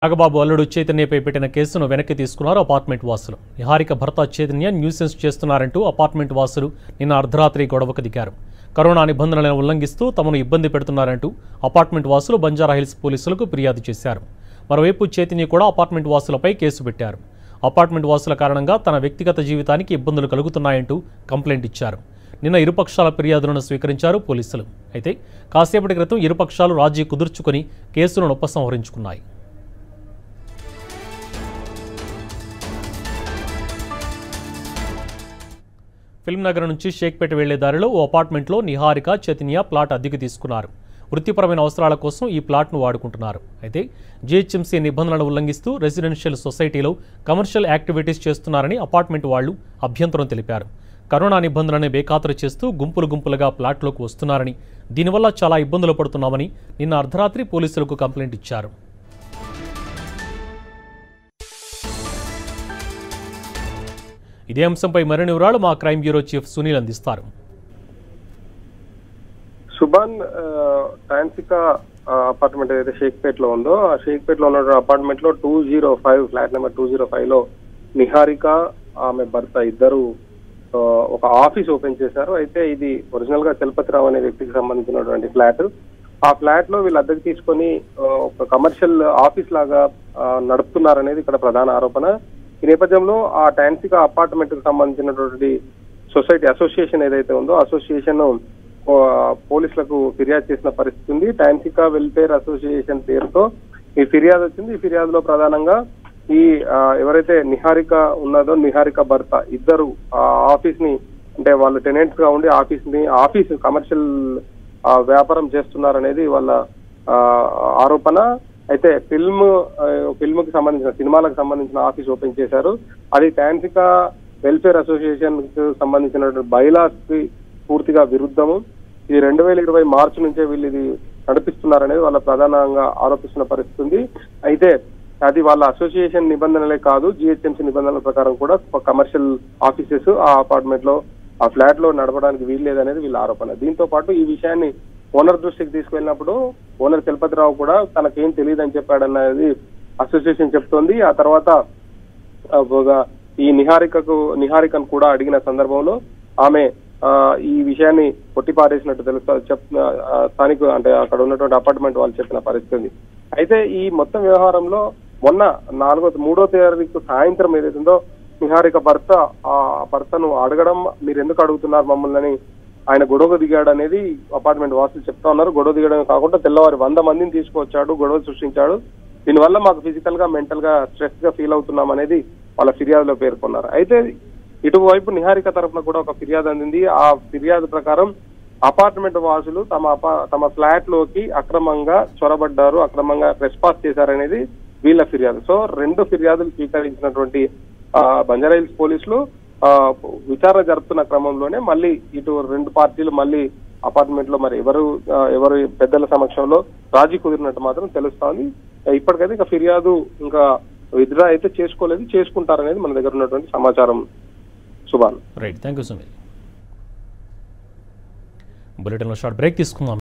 నాగబాబు అల్లుడు చైతన్యపై పెట్టిన కేసును వెనక్కి తీసుకున్నారు అపార్ట్మెంట్ వాసులు నిహారిక భర్త చైతన్య న్యూసెన్స్ చేస్తున్నారంటూ అపార్ట్మెంట్ వాసులు నిన్న అర్ధరాత్రి గొడవకు దిగారు కరోనా నిబంధనలను ఉల్లంఘిస్తూ తమను ఇబ్బంది పెడుతున్నారంటూ అపార్ట్మెంట్ వాసులు బంజారాహిల్స్ పోలీసులకు ఫిర్యాదు చేశారు మరోవైపు చైతన్య కూడా అపార్ట్మెంట్ వాసులపై కేసు పెట్టారు అపార్ట్మెంట్ వాసుల కారణంగా తన వ్యక్తిగత జీవితానికి ఇబ్బందులు కలుగుతున్నాయంటూ కంప్లైంట్ ఇచ్చారు నిన్న ఇరుపక్షాల ఫిర్యాదులను స్వీకరించారు పోలీసులు అయితే కాసేపటి క్రితం ఇరుపక్షాలు రాజీ కుదుర్చుకొని కేసులను ఉపసంహరించుకున్నాయి ఫిల్మ్ నగర్ నుంచి షేక్పేట వెళ్లే దారిలో ఓ అపార్ట్మెంట్లో నిహారిక చైతన్య ప్లాట్ అద్దెకు తీసుకున్నారు వృత్తిపరమైన అవసరాల కోసం ఈ ప్లాట్ను వాడుకుంటున్నారు అయితే జీహెచ్ఎంసీ నిబంధనలను ఉల్లంఘిస్తూ రెసిడెన్షియల్ సొసైటీలో కమర్షియల్ యాక్టివిటీస్ చేస్తున్నారని అపార్ట్మెంట్ వాళ్లు అభ్యంతరం తెలిపారు కరోనా నిబంధనలను బేఖాతరు చేస్తూ గుంపులు గుంపులుగా ప్లాట్లోకి వస్తున్నారని దీనివల్ల చాలా ఇబ్బందులు పడుతున్నామని నిన్న అర్ధరాత్రి పోలీసులకు కంప్లైంట్ ఇచ్చారు ఇదే అంశంపై మరిన్ని వివరాలు మా క్రైమ్ బ్యూరో చీఫ్ సునీల్ అందిస్తారు సుభాన్ టాన్సిక అపార్ట్మెంట్ ఏదైతే షేక్పేట్ లో ఉందో ఆ షేక్పేట్ లో ఉన్న అపార్ట్మెంట్ లో two zero five flat number two zero five లో నిహారిక ఆమె భర్త ఇద్దరు ఆ, ఒక ఆఫీస్ ఓపెన్ చేశారు అయితే ఇది ఒరిజినల్ గా చలపతిరావు అనే వ్యక్తికి సంబంధించినటువంటి ఫ్లాట్ ఆ ఫ్లాట్ లో వీళ్ళు అద్దెకు తీసుకొని ఆ, ఒక కమర్షియల్ ఆఫీస్ లాగా ఆ, నడుపుతున్నారనేది ఇక్కడ ప్రధాన ఆరోపణ ఈ నేపథ్యంలో ఆ టాన్సిక అపార్ట్మెంట్ కు సంబంధించినటువంటి సొసైటీ అసోసియేషన్ ఏదైతే ఉందో అసోసియేషన్ ఆ, పోలీసులకు ఫిర్యాదు చేసిన పరిస్థితి ఉంది టాన్సికా వెల్ఫేర్ అసోసియేషన్ పేరుతో ఈ ఫిర్యాదు వచ్చింది ఈ ఫిర్యాదులో ప్రధానంగా ఈ ఆ, ఎవరైతే నిహారిక ఉన్నదో నిహారిక భర్త ఇద్దరు ఆ ఆఫీస్ ని అంటే వాళ్ళు టెనెంట్స్ గా ఉండి ఆఫీస్ ని ఆఫీస్ కమర్షియల్ వ్యాపారం చేస్తున్నారనేది వాళ్ళ ఆ, ఆరోపణ అయితే ఫిల్మ్ ఫిల్మ్ కి సంబంధించిన సినిమాలకు సంబంధించిన ఆఫీస్ ఓపెన్ చేశారు అది టాన్సికా వెల్ఫేర్ అసోసియేషన్ కు సంబంధించినటువంటి బైలాస్ కి పూర్తిగా విరుద్ధము ఇది రెండు వేల ఇరవై మార్చి నుంచే వీళ్ళు ఇది నడిపిస్తున్నారనేది వాళ్ళ ప్రధానంగా ఆరోపిస్తున్న పరిస్థితి ఉంది అయితే అది వాళ్ళ అసోసియేషన్ నిబంధనలే కాదు జిహెచ్ఎంసీ నిబంధనల ప్రకారం కూడా కమర్షియల్ ఆఫీసెస్ ఆ అపార్ట్మెంట్ లో ఆ ఫ్లాట్ లో నడపడానికి వీల్లేదనేది వీళ్ళ ఆరోపణ దీంతో పాటు ఈ విషయాన్ని ఓనర్ దృష్టికి తీసుకెళ్ళినప్పుడు ఓనర్ చలపతిరావు కూడా తనకేం తెలియదని చెప్పాడన్నది అసోసియేషన్ చెప్తోంది ఆ తర్వాత ఆ, ఒక ఈ నిహారికకు నిహారికను కూడా అడిగిన సందర్భంలో ఆమె ఆ, ఈ విషయాన్ని కొట్టిపారేసినట్టు తెలుస్తా చెప్ ఆ, స్థానిక అంటే అక్కడ ఉన్నటువంటి అపార్ట్మెంట్ వాళ్ళు చెప్పిన పరిస్థితి ఉంది అయితే ఈ మొత్తం వ్యవహారంలో మొన్న నాలుగో మూడో తారీఖు సాయంత్రం ఏదైతుందో నిహారిక భర్త ఆ భర్తను అడగడం మీరు ఎందుకు అడుగుతున్నారు మమ్మల్ని అని ఆయన గొడవ దిగాడు అనేది అపార్ట్మెంట్ వాసులు చెప్తా ఉన్నారు గొడవ దిగడమే కాకుండా తెల్లవారి వంద మందిని తీసుకొచ్చాడు గొడవ సృష్టించాడు దీనివల్ల మాకు ఫిజికల్ గా మెంటల్ గా స్ట్రెస్ గా ఫీల్ అవుతున్నాం అనేది వాళ్ళ ఫిర్యాదులో పేర్కొన్నారు అయితే ఇటువైపు నిహారిక తరఫున కూడా ఒక ఫిర్యాదు అందింది ఆ ఫిర్యాదు ప్రకారం అపార్ట్మెంట్ వాసులు తమ అపా తమ ఫ్లాట్ లోకి అక్రమంగా చొరబడ్డారు అక్రమంగా రెస్పాన్స్ చేశారనేది వీళ్ళ ఫిర్యాదు సో రెండు ఫిర్యాదులు స్వీకరించినటువంటి ఆ, బంజారాహిల్స్ పోలీసులు ఆ, విచారణ జరుపుతున్న క్రమంలోనే మళ్ళీ ఇటు రెండు పార్టీలు మళ్ళీ అపార్ట్మెంట్ లో మరి ఎవరు ఆ, ఎవరు పెద్దల సమక్షంలో రాజీ కుదిరినట్టు మాత్రం తెలుస్తోంది ఇప్పటికైతే ఇంకా ఫిర్యాదు ఇంకా విత్డ్రా అయితే చేసుకోలేదు చేసుకుంటారనేది మన దగ్గర ఉన్నటువంటి సమాచారం Subhan right thank you Sunil బులెటిన్లో షార్ట్ బ్రేక్ తీసుకుందాం